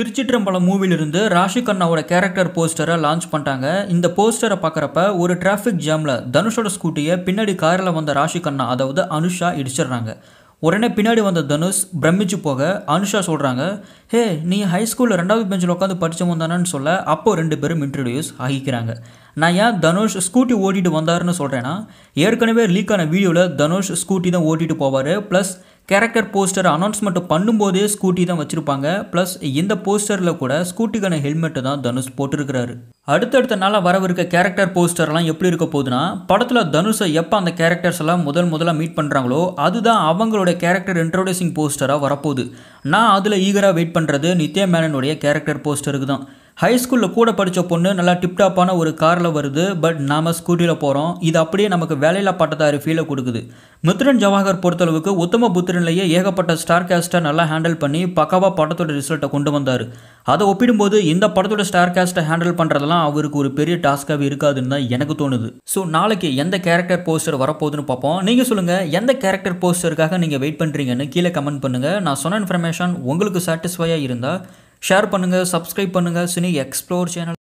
திருச்சிற்றம்பலம் மூவிலிருந்து ராஷி கண்ணாவோட கேரக்டர் போஸ்டரை லான்ச் பண்ணிட்டாங்க இந்த போஸ்டரை பார்க்குறப்ப ஒரு டிராஃபிக் ஜாமில் தனுஷோட ஸ்கூட்டியை பின்னாடி காரில் வந்த ராஷி கண்ணா அதாவது அனுஷா இடிச்சிடுறாங்க உடனே பின்னாடி வந்த தனுஷ் பிரமிச்சு போக அனுஷா சொல்கிறாங்க ஹே நீ ஹை ஸ்கூலில் ரெண்டாவது பெஞ்சில் உட்காந்து படித்தவன் தானேன்னு சொல்ல அப்போ ரெண்டு பேரும் இன்ட்ரடியூஸ் ஆகிக்கிறாங்க நான் ஏன் தனுஷ் ஸ்கூட்டி ஓட்டிட்டு வந்தாருன்னு சொல்கிறேன்னா ஏற்கனவே லீக் ஆன வீடியோவில் தனுஷ் ஸ்கூட்டி தான் ஓட்டிட்டு போவார் ப்ளஸ் கேரக்டர் போஸ்டர் அனௌன்ஸ்மெண்ட் பண்ணும்போதே ஸ்கூட்டி தான் வச்சுருப்பாங்க ப்ளஸ் இந்த போஸ்டரில் கூட ஸ்கூட்டிக்கான ஹெல்மெட்டு தான் தனுஷ் போட்டிருக்கிறாரு அடுத்தடுத்த நாளாக வரவிருக்க கேரக்டர் போஸ்டர்லாம் எப்படி இருக்க போகுதுன்னா படத்தில் தனுஷை எப்போ அந்த கேரக்டர்ஸ் எல்லாம் முதல் முதல்ல மீட் பண்ணுறாங்களோ அதுதான் அவங்களோட கேரக்டர் இன்ட்ரோடியூசிங் போஸ்டராக வரப்போகுது நான் அதில் ஈகராக வெயிட் பண்ணுறது நித்யா மேனனுடைய கேரக்டர் போஸ்டருக்கு தான் ஹை ஸ்கூலில் கூட படித்த பொண்ணு நல்லா டிப்டாப்பான ஒரு காரில் வருது பட் நாம் ஸ்கூட்டியில் போகிறோம் இது அப்படியே நமக்கு வேலையில்லா பட்டதாரி ஃபீலை கொடுக்குது மித்ரன் ஜவாஹர் பொறுத்தளவுக்கு உத்தம புத்திரன்லேயே ஏகப்பட்ட ஸ்டார் கேஸ்ட்டை நல்லா ஹேண்டில் பண்ணி பக்காவாக படத்தோட ரிசல்ட்டை கொண்டு வந்தார் அதை ஒப்பிடும்போது இந்த படத்தோட ஸ்டார் கேஸ்ட்டை ஹேண்டில் பண்ணுறதெல்லாம் அவருக்கு ஒரு பெரிய டாஸ்க்காகவே இருக்காதுன்னு தான் எனக்கு தோணுது ஸோ நாளைக்கு எந்த கேரக்டர் போஸ்டர் வரப்போகுதுன்னு பார்ப்போம் நீங்கள் சொல்லுங்கள் எந்த கேரக்டர் போஸ்டருக்காக நீங்கள் வெயிட் பண்ணுறீங்கன்னு கீழே கமெண்ட் பண்ணுங்கள் நான் சொன்ன இன்ஃபர்மேஷன் உங்களுக்கு சாட்டிஸ்ஃபையாக இருந்தால் ஷேர் பண்ணுங்கள் சப்ஸ்கிரைப் பண்ணுங்கள் சினி எக்ஸ்ப்ளோர் சேனல்